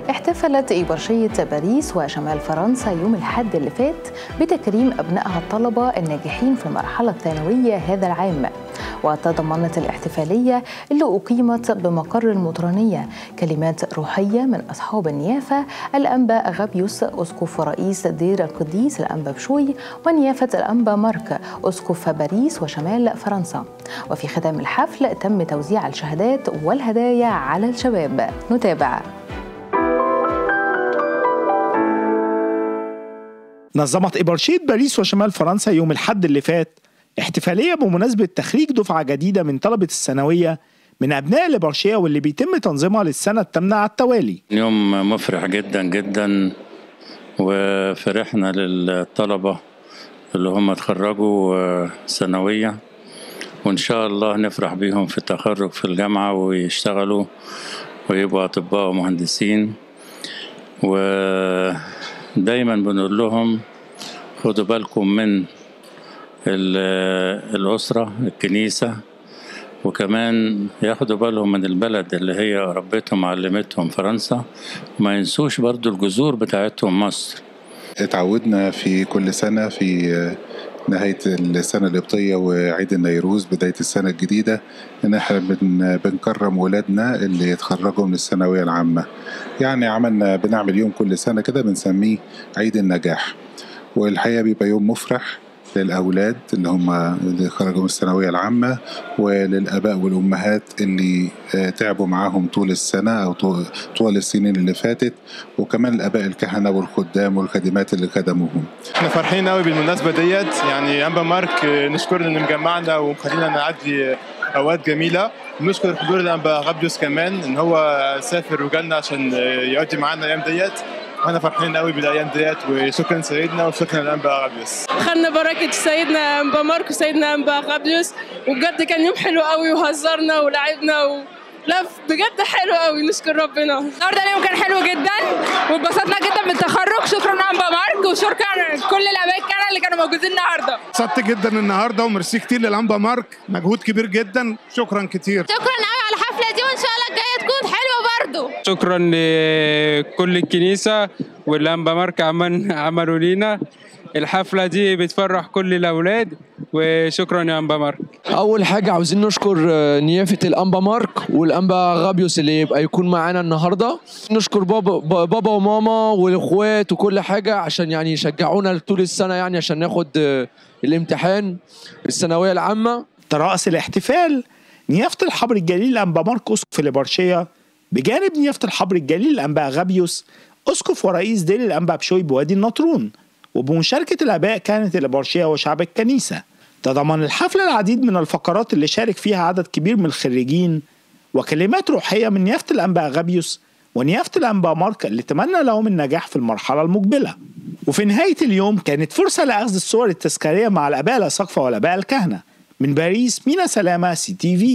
احتفلت إبرشية باريس وشمال فرنسا يوم الحد اللي فات بتكريم أبنائها الطلبة الناجحين في المرحلة الثانوية هذا العام وتضمنت الاحتفالية اللي أقيمت بمقر المطرانية كلمات روحية من أصحاب النيافة الأنبا غابيوس أسقف رئيس دير القديس الأنبا بشوي ونيافة الأنبا مارك أسقف باريس وشمال فرنسا وفي ختام الحفل تم توزيع الشهادات والهدايا على الشباب نتابع نظمت إبرشية باريس وشمال فرنسا يوم الحد اللي فات احتفالية بمناسبة تخريج دفعة جديدة من طلبة الثانوية من أبناء الإبرشية واللي بيتم تنظيمها للسنة الثامنة على التوالي يوم مفرح جدا جدا وفرحنا للطلبة اللي هم اتخرجوا ثانوية وإن شاء الله نفرح بيهم في التخرج في الجامعة ويشتغلوا ويبقوا أطباء ومهندسين ودايما بنقول لهم خدوا بالكم من الأسرة الكنيسة وكمان ياخدوا بالهم من البلد اللي هي ربتهم علمتهم فرنسا وما ينسوش برضو الجذور بتاعتهم مصر اتعودنا في كل سنة في نهاية السنة القبطية وعيد النيروز بداية السنة الجديدة إن احنا بن بنكرم ولادنا اللي يتخرجوا من الثانوية العامة يعني عملنا بنعمل يوم كل سنة كده بنسميه عيد النجاح والحقيقة بيبقى يوم مفرح للأولاد اللي هم اللي خرجوا من الثانوية العامة وللآباء والأمهات اللي تعبوا معاهم طول السنة أو طول السنين اللي فاتت وكمان الآباء الكهنة والخدام والخادمات اللي خدموهم احنا فرحين قوي بالمناسبة ديت يعني أنبا مارك نشكر إنه مجمعنا ومخلينا نعدي أوقات جميلة ونشكر حضور الأنبا غابيوس كمان إن هو سافر وجالنا عشان يقضي معانا الأيام ديت واحنا فرحانين قوي بالايام ديت وشكرا سيدنا وشكرا لانبا غابيوس خدنا بركه سيدنا انبا مارك وسيدنا انبا غابيوس وبجد كان يوم حلو قوي وهزرنا ولعبنا و... لا بجد حلو قوي نشكر ربنا النهارده اليوم كان حلو جدا واتبسطنا جدا بالتخرج شكرا انبا مارك وشكرا كل الاباء الكهنه اللي كانوا موجودين النهارده انبسطت جدا النهارده وميرسي كتير للانبا مارك مجهود كبير جدا شكرا كتير شكرا قوي على الحفله دي وان شاء الله الجايه تكون حلوه برضه شكرا لكل الكنيسه والانبا مارك عمل عملوا لينا الحفله دي بتفرح كل الاولاد وشكرا يا انبا مارك اول حاجه عاوزين نشكر نيافه الانبا مارك والانبا غابيوس اللي يبقى يكون معانا النهارده نشكر بابا بابا وماما والاخوات وكل حاجه عشان يعني يشجعونا طول السنه يعني عشان ناخد الامتحان الثانويه العامه ترأس الاحتفال نيافة الحبر الجليل الأنبا مارك أسقف الإبرشية بجانب نيافة الحبر الجليل الأنبا غابيوس أسقف ورئيس دير الأنبا بشوي بوادي النطرون وبمشاركة الآباء كانت الإبرشية وشعب الكنيسة تضمن الحفل العديد من الفقرات اللي شارك فيها عدد كبير من الخريجين وكلمات روحية من نيافة الأنبا غابيوس ونيافة الأنبا مارك اللي تمنى لهم النجاح في المرحلة المقبلة وفي نهاية اليوم كانت فرصة لأخذ الصور التذكارية مع الآباء الأساقفة والآباء الكهنة من باريس مينا سلامة سي تي في